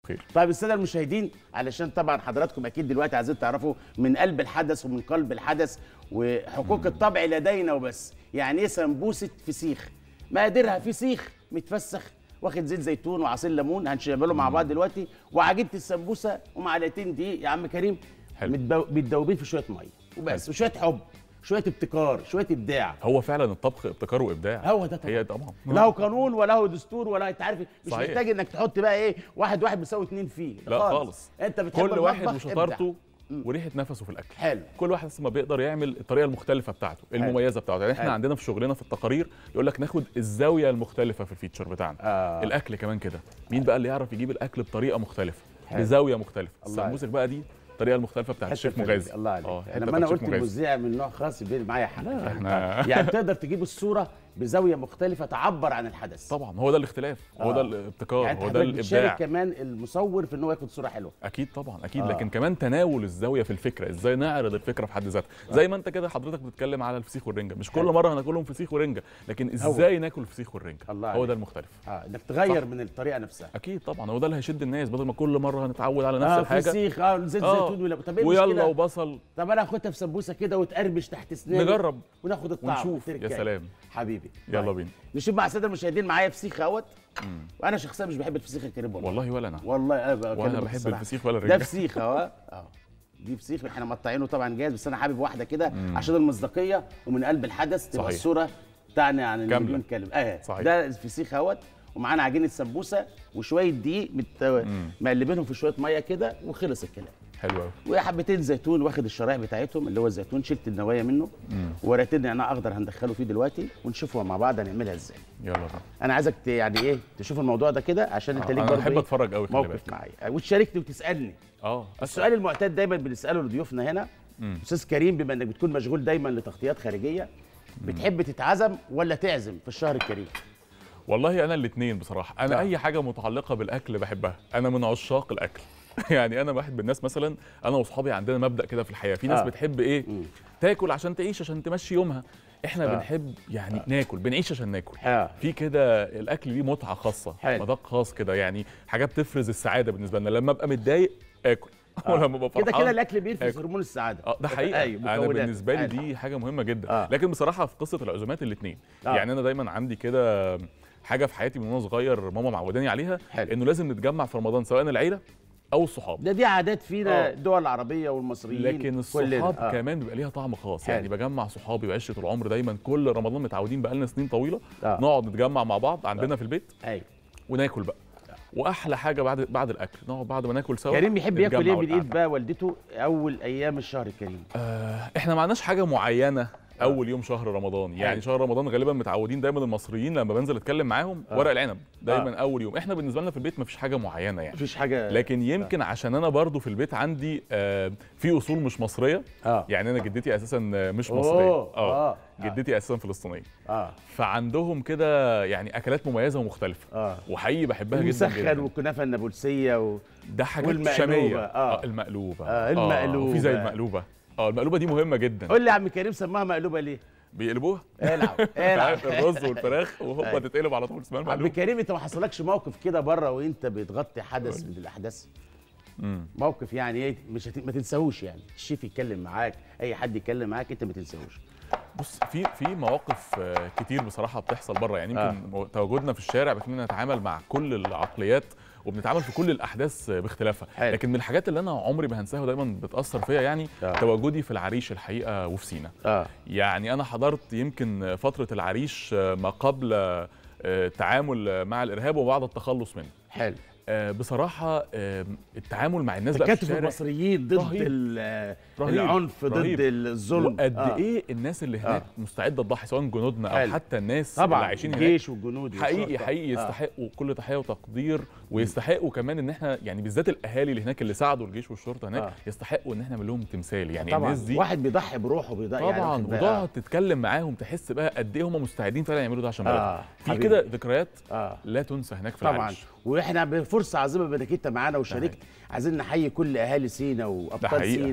خير طيب الساده المشاهدين علشان طبعا حضراتكم اكيد دلوقتي عايزين تعرفوا من قلب الحدث ومن قلب الحدث وحقوق الطبع لدينا وبس يعني ايه سمبوسه فسيخ مقاديرها فسيخ متفسخ واخد زيت زيتون وعصير ليمون هنشغله مع بعض دلوقتي وعجينه السمبوسه ومعلقتين دقيق يا عم كريم حلو. متدو- متدوبين في شويه ميه وبس وشويه حب شويه ابتكار شويه ابداع هو فعلا الطبخ ابتكار وابداع هو ده طبعا. هي طبعا له قانون وله دستور ولا انت عارف مش صحيح. محتاج انك تحط بقى ايه واحد واحد بيساوي اتنين فيه لا خالص انت بتحب كل واحد المطبخ، وشطارته وريحه نفسه في الاكل حلو. كل واحد بس ما بيقدر يعمل الطريقه المختلفه بتاعته المميزه بتاعته يعني احنا حلو. عندنا في شغلنا في التقارير يقول لك ناخد الزاويه المختلفه في الفيتشر بتاعنا آه. الاكل كمان كده مين بقى اللي يعرف يجيب الاكل بطريقه مختلفه حلو. بزاويه مختلفه الله السمبوسك بقى دي الطريقه المختلفه بتاعت حتة الشيف فرق. مغازي الله عليك اه حتة لما انا بتاعت قلت الشيف مغازي. مذيع من نوع خاص يبقى معايا حق احنا- يعني تقدر تجيب الصوره بزاويه مختلفه تعبر عن الحدث طبعا هو ده الاختلاف هو ده آه. الابتكار يعني هو انت ده حضرتك بتشارك الابداع كمان المصور في ان هو ياخد صوره حلوه اكيد طبعا اكيد آه. لكن كمان تناول الزاويه في الفكره ازاي نعرض الفكره في حد ذاتها زي ما انت كده حضرتك بتتكلم على الفسيخ والرنجه مش كل حلو. مره هناكلهم فسيخ ورنجه لكن ازاي ناكل الفسيخ والرنجه الله هو عليك. ده المختلف اه انك تغير صح. من الطريقه نفسها اكيد طبعا هو ده اللي هيشد الناس بدل ما كل مره هنتعود على نفس اه الحاجه فسيخ اه زيت آه. زيتون ولا طب ايه ويلا المشكله وبصل طب انا هاخدها في سمبوسه كده وتقربش تحت اسناني نجرب وناخد الطعم ونشوف يا تركاية. سلام حبيبي يلا طيب. بينا نشوف مع الساده المشاهدين معايا فسيخ اهوت وانا شخصيا مش بحب الفسيخ الكريم والله والله ولا انا والله انا بكلمك ولا بحب الصراحة. الفسيخ ولا ده الرنجه فسيخ اهو اه دي فسيخ احنا مقطعينه طبعا جاهز بس انا حابب واحده كده عشان المصداقيه ومن قلب الحدث تبقى صحيح. الصوره تعني عن كاملة. المليون كلمه اه صحيح. ده الفسيخ اهوت ومعانا عجينه سمبوسه وشويه دقيق مت... مقلبينهم في شويه ميه كده وخلص الكلام حلو قوي وحبتين زيتون واخد الشرايح بتاعتهم اللي هو الزيتون شلت النوايا منه ورقتين نعناع اخضر هندخله فيه دلوقتي ونشوفوا مع بعض هنعملها ازاي يلا بينا انا عايزك ت- يعني ايه تشوف الموضوع ده كده عشان انت آه، ليك أنا برضه بحب إيه؟ أتفرج أوي، خلي موقف بالك. معايا وتشاركني وتسالني اه السؤال المعتاد دايما بنساله لضيوفنا هنا استاذ كريم بما انك بتكون مشغول دايما لتغطيات خارجيه بتحب تتعزم ولا تعزم في الشهر الكريم والله انا الاثنين بصراحه انا آه. اي حاجه متعلقه بالاكل بحبها انا من عشاق الاكل يعني انا واحد من الناس مثلا انا واصحابي عندنا مبدا كده في الحياه في ناس آه. بتحب ايه تاكل عشان تعيش عشان تمشي يومها احنا آه. بنحب يعني ناكل بنعيش عشان ناكل آه. في كده الاكل ليه متعه خاصه حلو. مذاق خاص كده يعني حاجه بتفرز السعاده بالنسبه لنا لما ابقى متضايق اكل ولما ابقى كده فرحان كده الاكل بيفرز آكل. هرمون السعاده اه ده حقيقه أيوة، انا مكونات. بالنسبه لي حلو. دي حاجه مهمه جدا آه. لكن بصراحه في قصه العزومات الاثنين آه. يعني انا دايما عندي كده حاجه في حياتي من وانا صغير ماما معوداني عليها حلو. انه لازم نتجمع في رمضان سواء العيله او الصحاب ده دي عادات فينا آه. الدول العربيه والمصريين لكن كلنا. الصحاب آه. كمان بيبقى ليها طعم خاص حلو. يعني بجمع صحابي وعشره العمر دايما كل رمضان متعودين بقالنا سنين طويله آه. نقعد نتجمع مع بعض عندنا في البيت ايوه وناكل بقى واحلى حاجه بعد بعد الاكل نقعد بعد ما ناكل سوا كريم بيحب ياكل نتجمع ايه من ايد ونقعد. بقى والدته اول ايام الشهر الكريم آه، احنا ما عندناش حاجه معينه اول يوم شهر رمضان يعني حلو. شهر رمضان غالبا متعودين دايما المصريين لما بنزل اتكلم معاهم آه. ورق العنب دايما آه. اول يوم احنا بالنسبه لنا في البيت ما فيش حاجه معينه يعني مفيش حاجه لكن يمكن عشان انا برضو في البيت عندي آه، في اصول مش مصريه اه يعني انا جدتي اساسا مش أوه، مصريه آه، آه. جدتي اساسا فلسطينيه اه فعندهم كده يعني اكلات مميزه ومختلفه اه وحقيقي بحبها جدا المسخن جدا والكنافه النابلسيه و... ده حاجات والمقلوبة، شاميه آه. المقلوبه آه، المقلوبة. في زي المقلوبه اه المقلوبه دي مهمه جدا قول لي يا عم كريم سماها مقلوبه ليه؟ بيقلبوها العب العب عارف الرز والفراخ وهوبا أيوة. تتقلب على طول اسمها عم المقلوبه كريم انت ما حصلكش موقف كده بره وانت بتغطي حدث من الاحداث مم. موقف يعني ايه مش هت... ما تنساهوش يعني الشيف يتكلم معاك اي حد يتكلم معاك انت ما تنساهوش بص في في مواقف آه، كتير بصراحه بتحصل بره يعني يمكن مو- تواجدنا في الشارع بيخلينا نتعامل مع كل العقليات وبنتعامل في كل الاحداث آه، باختلافها حلو. لكن من الحاجات اللي انا عمري ما هنساها ودايما بتاثر فيا يعني آه. تواجدي في العريش الحقيقه وفي سينا اه يعني انا حضرت يمكن فتره العريش آه، ما قبل آه، التعامل مع الارهاب وبعد التخلص منه حلو آه، بصراحه آه، التعامل مع الناس بقى في تكاتف الشارع المصريين ضد رهيب. ال- رهيب. العنف ضد رهيب. الظلم وقد آه. ايه الناس اللي هناك مستعده تضحي سواء جنودنا او حلو. حتى الناس اللي طبعا عايشين هناك الجيش والجنود حقيقي والشرطة. حقيقي آه. يستحقوا كل تحيه وتقدير ويستحقوا كمان ان احنا يعني بالذات الاهالي اللي هناك اللي ساعدوا الجيش والشرطه هناك آه. يستحقوا ان احنا نعمل لهم تمثال يعني طبعا الناس دي واحد بيضحي بروحه بيضحي يعني طبعا واخد بالك. وتقعد تتكلم معاهم تحس بقى قد ايه هم مستعدين فعلا يعملوا ده عشان بلدهم آه، في حبيبي. كده ذكريات اه لا تنسى هناك في طبعا العريش واحنا بفرصه عظيمه بانك انت معانا وشاركت عايزين نحيي كل اهالي سينا ده وابطال حقيقة. سينا و...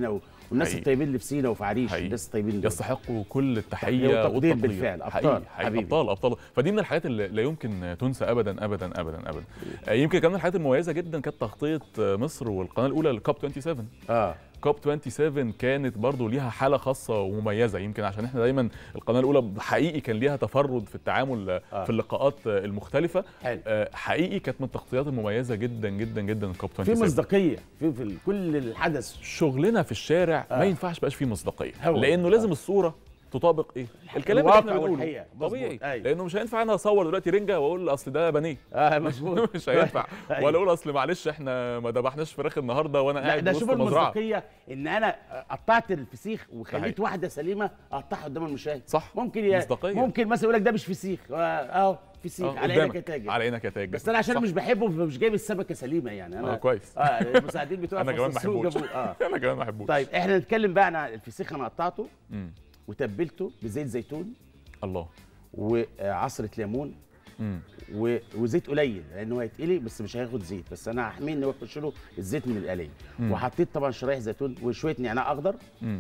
والناس حقيقي. الطيبين اللي في سينا وفي عريش حقيقي. الناس الطيبين دول. يستحقوا كل التحيه والتقدير والتقدير بالفعل. أبطال. حقيقي حقيقي حبيبي. ابطال ابطال فدي من الحاجات اللي لا يمكن تنسى ابدا ابدا ابدا ابدا آه، يمكن كمان من الحاجات المميزه جدا كانت تغطيه آه، مصر والقناه الاولى للكاب 27 اه كوب 27 كانت برضو ليها حاله خاصه ومميزه يمكن عشان احنا دايما القناه الاولى حقيقي كان ليها تفرد في التعامل آه. في اللقاءات المختلفه حلو آه، حقيقي كانت من التغطيات المميزه جدا جدا جدا كوب في 27 مصداقيه في, في ال- كل الحدث شغلنا في الشارع آه. ما ينفعش بقاش فيه مصداقيه هو. لانه لازم الصوره تطابق ايه الكلام اللي الواقع احنا بنقوله والحقيقة. مظبوط. طبيعي أيوة. لانه مش هينفع انا اصور دلوقتي رنجه واقول اصل ده بانيه اه مظبوط مش هينفع أيوة. ولا اقول اصل معلش احنا ما ذبحناش فراخ النهارده وانا لا قاعد ده وسط شوف مزرعه المصداقيه ان انا قطعت الفسيخ وخليت صحيح. واحده سليمه اقطعها قدام المشاهد صح ممكن ي... مصداقية. ممكن مثلا يقول لك ده مش فسيخ آه، اهو فسيخ آه، على عينك قدامك. يا تاجر على عينك يا تاجر بس انا عشان صح. مش بحبه فمش جايب السمكه سليمه يعني انا اه كويس اه المساعدين بتوعي انا في كمان ما السوق بحبوش جابوه. اه انا كمان ما بحبوش طيب احنا نتكلم بقى عن الفسيخ انا قطعته مم. وتبلته بزيت زيتون الله وعصره ليمون مم. و- وزيت قليل لانه هيتقلي بس مش هياخد زيت بس انا هحميه ان هو يخش له الزيت من القلي مم. وحطيت طبعا شرايح زيتون وشويه نعناع اخضر مم.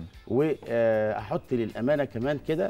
واحط للامانه كمان كده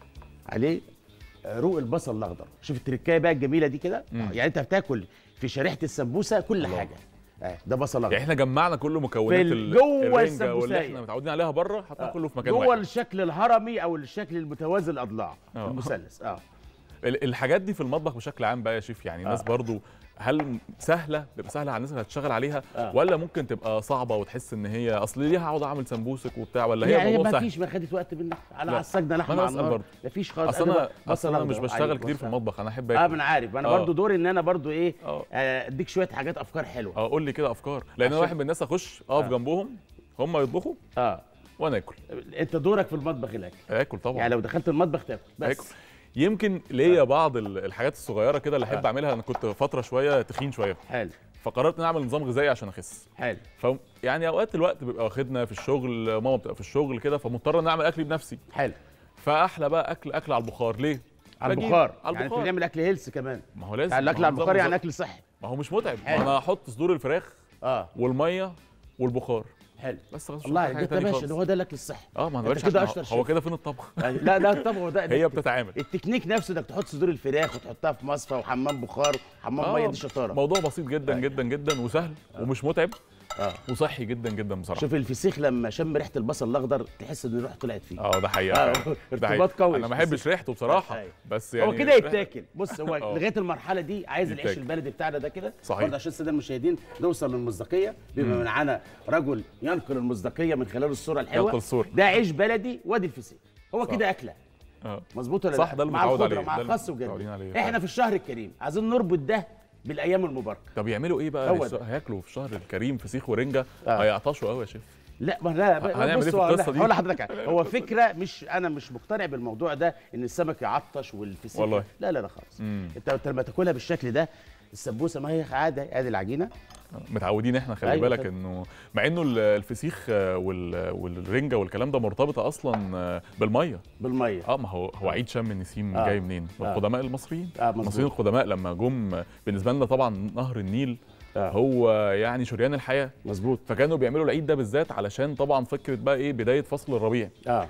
عليه روق البصل الاخضر شوف التركايه بقى الجميله دي كده مم. يعني انت بتاكل في شريحه السمبوسه كل الله. حاجه آه ده بصل يعني اخضر احنا جمعنا كل مكونات ال- ال- جوه الرنجة واللي السمبوسية. احنا متعودين عليها بره حطينا كله في مكان جوه واحد الشكل الهرمي او الشكل المتوازي الاضلاع آه. المثلث اه ال- الحاجات دي في المطبخ بشكل عام بقى يا شيف يعني الناس آه. برضو هل سهله بتبقى سهله على الناس اللي هتشتغل عليها آه. ولا ممكن تبقى صعبه وتحس ان هي اصل ليه هقعد اعمل سمبوسك وبتاع ولا هي يعني الموضوع ما سهل فيش ما خدت وقت منك على لا. عصجنا لحمه ما أنا على بسأل النار برضه. ما فيش خالص اصل انا بصل اصل انا أخضر. مش بشتغل أيوة، كتير في بصل. المطبخ انا احب اه اكل ما انا عارف انا آه. برضو دوري ان انا برضو ايه اه آه، اديك شويه حاجات افكار حلوه اه قول لي كده افكار لان انا عشان- واحد من الناس اخش اقف آه. جنبهم هم يطبخوا اه وانا اكل انت دورك في المطبخ الاكل اكل طبعا يعني لو دخلت المطبخ تاكل بس اكل يمكن ليا بعض ال- الحاجات الصغيره كده اللي احب اعملها انا كنت فتره شويه تخين شويه حلو فقررت ان اعمل نظام غذائي عشان اخس حلو ف يعني اوقات الوقت بيبقى واخدنا في الشغل ماما بتبقى في الشغل كده فمضطر ان اعمل اكلي بنفسي حلو فاحلى بقى اكل اكل على البخار ليه على بجيب- البخار على يعني انت البخار بتعمل اكل هيلث كمان ما هو لازم يعني الاكل ما هو على البخار نظام يعني غذائي. اكل صحي ما هو مش متعب ما حلو. انا هحط صدور الفراخ اه والميه والبخار حلو بس خلاص مش الله محتاج عليك حاجة ده تاني باشا خالص. ده هو ده الاكل الصحي اه ما انا انت بقولش كده عشان- اشطر هو شيف. كده فين الطبخ يعني لا ده طبعا هو ده ده هي التك- بتتعامل التكنيك نفسه انك تحط صدور الفراخ وتحطها في مصفى وحمام بخار وحمام ميه آه، دي شطاره موضوع بسيط جدا أيوة. جدا جدا وسهل ومش متعب اه وصحي جدا جدا بصراحه شوف الفسيخ لما شم ريحه البصل الاخضر تحس ان الروح طلعت فيه اه ده حقيقه آه، فعلا. ده ارتباط حقيقة. قوي انا ما بحبش ريحته بصراحه أيوة. بس يعني هو كده ريحة- يتاكل بص هو آه. لغايه المرحله دي عايز العيش يتاكل. البلدي بتاعنا ده كده صحيح. برضه عشان الساده المشاهدين نوصل للمصداقيه بما معانا رجل ينقل المصداقيه من خلال الصوره الحلوه ينقل الصورة. ده عيش بلدي وادي الفسيخ هو صح. كده اكله اه مظبوط ولا صح، لا؟ ده اللي مع متعود الخضره عليه، مع ده اللي الخس متعودين وجد عليه احنا فعلا. في الشهر الكريم عايزين نربط ده بالايام المباركه طب يعملوا ايه بقى هو للش- ده. هياكلوا في شهر الكريم فسيخ ورنجه آه. هيعطشوا قوي يا شيف لا ما لا هنعمل إيه بص في هو القصة دي؟ هقول لحضرتك حاجة. هو فكره مش انا مش مقتنع بالموضوع ده ان السمك يعطش والفسيخ والله. لا لا لا خالص مم. انت أنت لما تاكلها بالشكل ده السمبوسه ما هي عاده ادي العجينه متعودين احنا خلي أيوة بالك طبعا. انه مع انه ال- الفسيخ آه، وال- والرنجه والكلام ده مرتبطه اصلا آه، بالميه بالميه اه ما هو هو عيد شم النسيم آه. جاي منين؟ من آه. القدماء المصريين آه، مظبوط. المصريين القدماء لما جم بالنسبه لنا طبعا نهر النيل آه. هو يعني شريان الحياه مظبوط فكانوا بيعملوا العيد ده بالذات علشان طبعا فكره بقى ايه بدايه فصل الربيع اه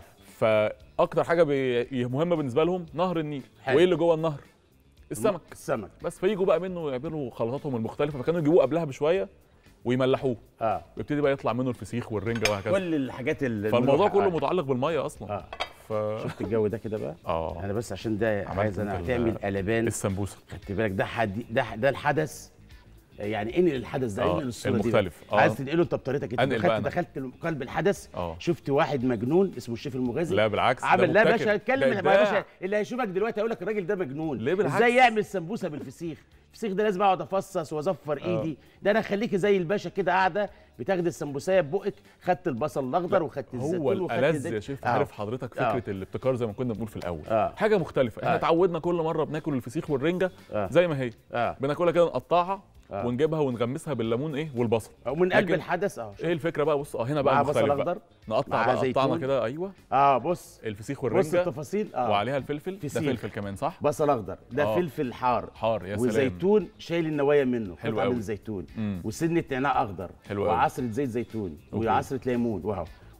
فاكتر حاجه بي- مهمه بالنسبه لهم نهر النيل حلو. وايه اللي جوه النهر السمك السمك بس فيجوا بقى منه يعملوا خلطاتهم المختلفه فكانوا يجيبوه قبلها بشويه ويملحوه اه ويبتدي بقى يطلع منه الفسيخ والرنجه وهكذا كل الحاجات اللي فالموضوع كله آه. متعلق بالميه اصلا اه ف شفت الجو ده كده بقى اه انا بس عشان ده عملت عايز انا انت ال- تعمل قلبان السمبوسه خدت بالك ده حد ده ده الحدث يعني انقل الحدث ده آه، انقل الصوره دي المختلف. بقى. آه. عايز تنقله انت بطريقتك انت أنقل بقى دخلت أنا. دخلت قلب الحدث اه شفت واحد مجنون اسمه الشيف المغازي لا بالعكس ده عمل لا يا مبتكر. باشا اتكلم ده يا إبداع. باشا اللي هيشوفك دلوقتي هيقول لك الراجل ده مجنون ليه بالعكس؟ ازاي يعمل سمبوسه بالفسيخ الفسيخ ده لازم اقعد افصص واظفر ايدي ده انا اخليكي زي الباشا كده قاعده بتاخدي السمبوسيه ببقك خدت البصل الاخضر وخدت الزيتون هو وخدت الالذ الزيت. يا شيف آه. عارف حضرتك آه. فكره الابتكار زي ما كنا بنقول في الاول آه. حاجه مختلفه احنا آه. اتعودنا كل مره بناكل الفسيخ والرنجه آه. زي ما هي اه بناكلها كده نقطعها آه. ونجيبها ونغمسها بالليمون ايه والبصل ومن قلب لكن الحدث اه ايه الفكره بقى بص اه هنا مع بقى بصل مختلف بقى. اخضر نقطع مع بقى زيتون. قطعنا كده ايوه اه بص الفسيخ بص والرنجه التفاصيل اه وعليها الفلفل ده فسيخ. فلفل كمان صح بصل اخضر ده آه. فلفل حار حار يا سلام وزيتون شايل النوايا منه حلو قطعة قوي. من زيتون مم. وسنه نعناع اخضر حلو قوي. وعصره زيت زيتون أوكي. وعصره ليمون واو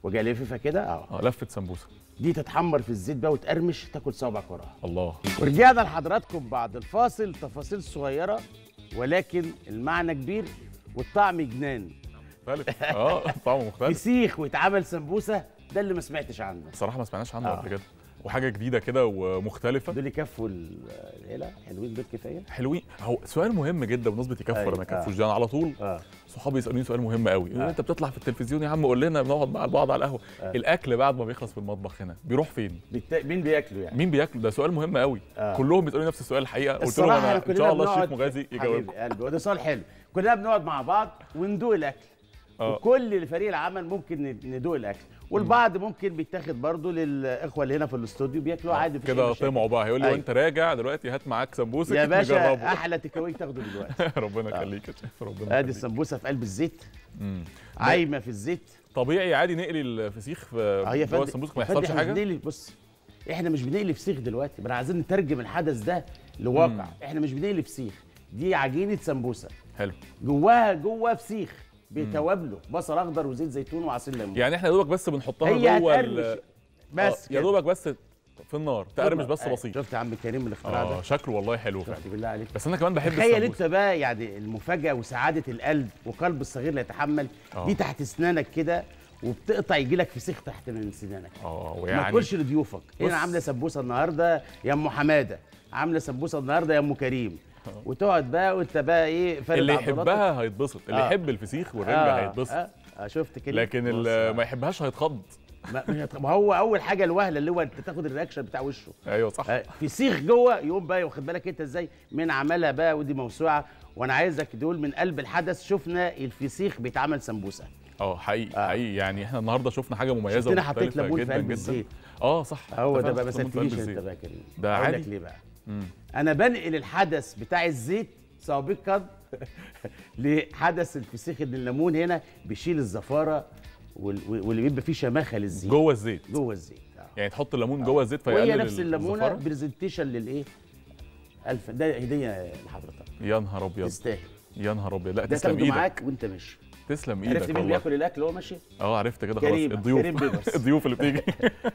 واجي الففها كده اه اه لفه سمبوسه دي تتحمر في الزيت بقى وتقرمش تاكل صوابعك وراها الله ورجعنا لحضراتكم بعد الفاصل تفاصيل صغيره ولكن المعنى كبير والطعم جنان مختلف اه طعمه مختلف فسيخ ويتعمل سمبوسه ده اللي ما سمعتش عنه بصراحه ما سمعناش عنه آه. قبل كده وحاجه جديده كده ومختلفه دول يكفوا ال- العيله حلوين دول كفايه حلوين هو سؤال مهم جدا بالنسبه يكفوا أيوة. ولا ما يكفوش ده أنا على طول اه صحابي يسالوني سؤال مهم قوي آه. انت بتطلع في التلفزيون يا عم قول لنا بنقعد مع بعض على القهوه آه. الاكل بعد ما بيخلص في المطبخ هنا بيروح فين بالت... مين بياكلوا يعني مين بياكل ده سؤال مهم قوي آه. كلهم بيسالوني نفس السؤال الحقيقه قلت لهم الصراحه انا احنا ان كلنا شاء الله بنقعد الشيف مغازي يجاوبكم حبيبي قلبي وده سؤال حلو كلنا بنقعد مع بعض وندوق الاكل آه. وكل فريق العمل ممكن ن- ندوق الاكل والبعض ممكن بيتاخد برضه للاخوه اللي هنا في الاستوديو بياكلوا عادي مفيش أي كده مشاكل. طمعوا بقى هيقول لي أيوة. وانت راجع دلوقتي هات معاك سمبوسك يا باشا نجربه. احلى تكاوي تاخده دلوقتي ربنا يخليك يا شيف ربنا ادي يخليك السمبوسه في قلب الزيت مم. عايمه في الزيت طبيعي عادي نقلي الفسيخ في اه يا جوه فندم السمبوسك ما يا فندم يحصلش احنا حاجه بنقلي بص احنا مش بنقلي فسيخ دلوقتي بل عايزين نترجم الحدث ده لواقع مم. احنا مش بنقلي فسيخ دي عجينه سمبوسه حلو جواها جوه فسيخ بتوابله بصل اخضر وزيت زيتون وعصير ليمون يعني احنا يا دوبك بس بنحطها هي جوه هتقرمش ال- بس آه، يا كده. دوبك بس في النار تقرمش بس أيوة. بسيط شفت يا عم كريم الاختراع اه ده شكله والله حلو فعلا شفت بالله عليك بس انا كمان بحب تخيل السمبوسه انت بقى يعني المفاجاه وسعاده القلب وقلب الصغير لا يتحمل آه. دي تحت اسنانك كده وبتقطع يجي لك فسيخ تحت من سنانك اه ما ويعني تاكلش لضيوفك بص. هنا عامله سمبوسه النهارده يا ام حماده عامله سمبوسه النهارده يا ام كريم وتقعد بقى وانت بقى ايه فارد اللي عضلاتك. يحبها هيتبسط اللي آه. يحب الفسيخ والرنجه آه. هيتبسط آه. آه. شفت كده لكن بص، اللي آه. ما يحبهاش هيتخض ما مش هت- ما هو اول حاجه الوهله اللي هو انت تاخد الرياكشن بتاع وشه ايوه صح آه، فسيخ جوه يقوم بقى واخد بالك انت ازاي من عملها بقى ودي موسوعه وانا عايزك تقول من قلب الحدث شفنا الفسيخ بيتعمل سمبوسه اه حقيقي آه. حقيقي يعني احنا النهارده شفنا حاجه مميزه شفتني حطيت ومختلفه ليمون في جدا قلب جدا الزيت اه صح هو أنت ده فعلا بقى ما حطيت ليمون في قلب سالتنيش انت الزيت. بقى كريم ده أقول عادي؟ لك ليه بقى مم. انا بنقل الحدث بتاع الزيت سابقا لحدث الفسيخ ان الليمون هنا بيشيل الزفاره وال- واللي بيبقى فيه شماخه للزيت جوه الزيت جوه الزيت آه. يعني تحط الليمون جوه الزيت فيقلل وهي نفس الليمونه الزفارة؟ برزنتيشن للايه الف ده هديه لحضرتك يا نهار ابيض تستاهل يا نهار ابيض لا ده تسلم تاخده ايدك معاك وانت ماشي تسلم عرفت ايدك مين والله بياكل الاكل وهو ماشي اه عرفت كده خلاص كريم الضيوف كريم بيبرس الضيوف اللي بتيجي